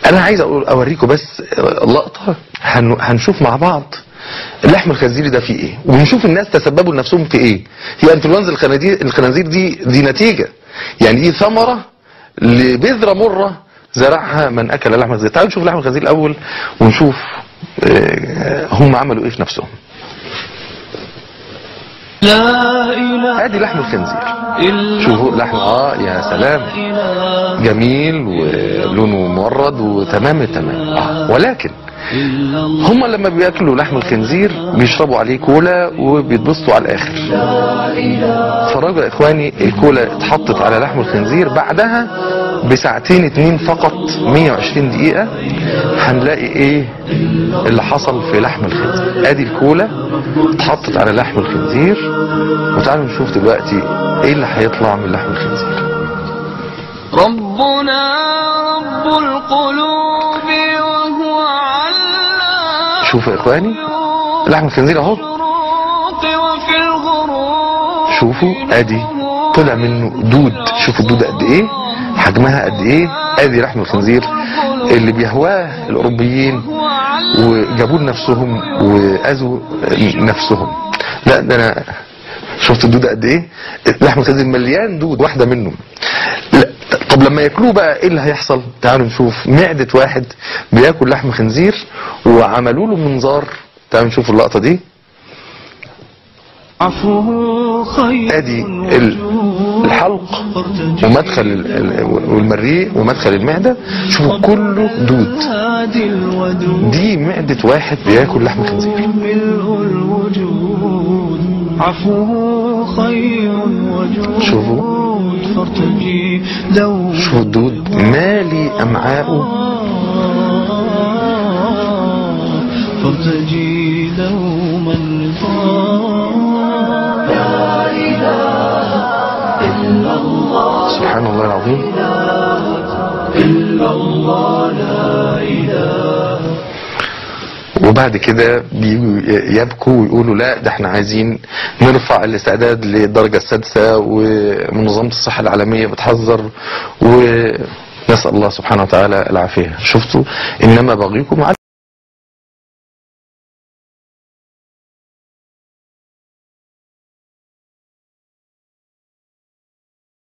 انا عايز اقول اوريكم بس لقطه هن- هنشوف مع بعض اللحم الخنزيري ده فيه ايه ونشوف الناس تسببوا لنفسهم في ايه هي انفلونزا الخنازير الخنازير دي دي نتيجه يعني دي ثمره لبذره مره زرعها من اكل لحم الخنزير تعالوا نشوف لحم الخنزير الاول ونشوف آه، هم عملوا ايه في نفسهم لا إله ادي لحم الخنزير إلا شوفوا لحم اه يا سلام إله جميل ولونه مورد وتمام التمام آه. ولكن إلا الله هم لما بياكلوا لحم الخنزير بيشربوا عليه كولا وبيتبسطوا على الاخر اتفرجوا يا اخواني الكولا اتحطت على لحم الخنزير بعدها بساعتين اتنين فقط 120 دقيقة هنلاقي ايه اللي حصل في لحم الخنزير ادي الكولا اتحطت على لحم الخنزير وتعالوا نشوف دلوقتي ايه اللي هيطلع من لحم الخنزير ربنا رب القلوب وهو علام شوفوا يا اخواني لحم الخنزير اهو الشروق وفي الغروب شوفوا ادي طلع منه دود شوفوا الدود قد ايه حجمها قد ايه ادي لحم الخنزير اللي بيهواه الاوروبيين وهو علام وجابوا لنفسهم واذوا نفسهم لا ده انا شفت الدود قد ايه لحم الخنزير مليان دود واحده منهم لا طب لما ياكلوه بقى ايه اللي هيحصل تعالوا نشوف معده واحد بياكل لحم خنزير وعملوا له منظار تعالوا نشوف اللقطه دي عفوه خير ادي ال- الحلق ومدخل ال- ال- والمريء ومدخل المعده شوفوا كله دود هادي الودود دي معده واحد بياكل لحم خنزير ملء الوجود عفوه خير وجود شوفوا. فارتجي دوما شوفوا الدود مالي امعاءه فارتجي دوما سبحان الله العظيم وبعد كده بيجوا يبكوا ويقولوا لا ده احنا عايزين نرفع الاستعداد للدرجة السادسة ومنظمة الصحة العالمية بتحذر ونسأل الله سبحانه وتعالى العافية شفتوا إنما بغيكم على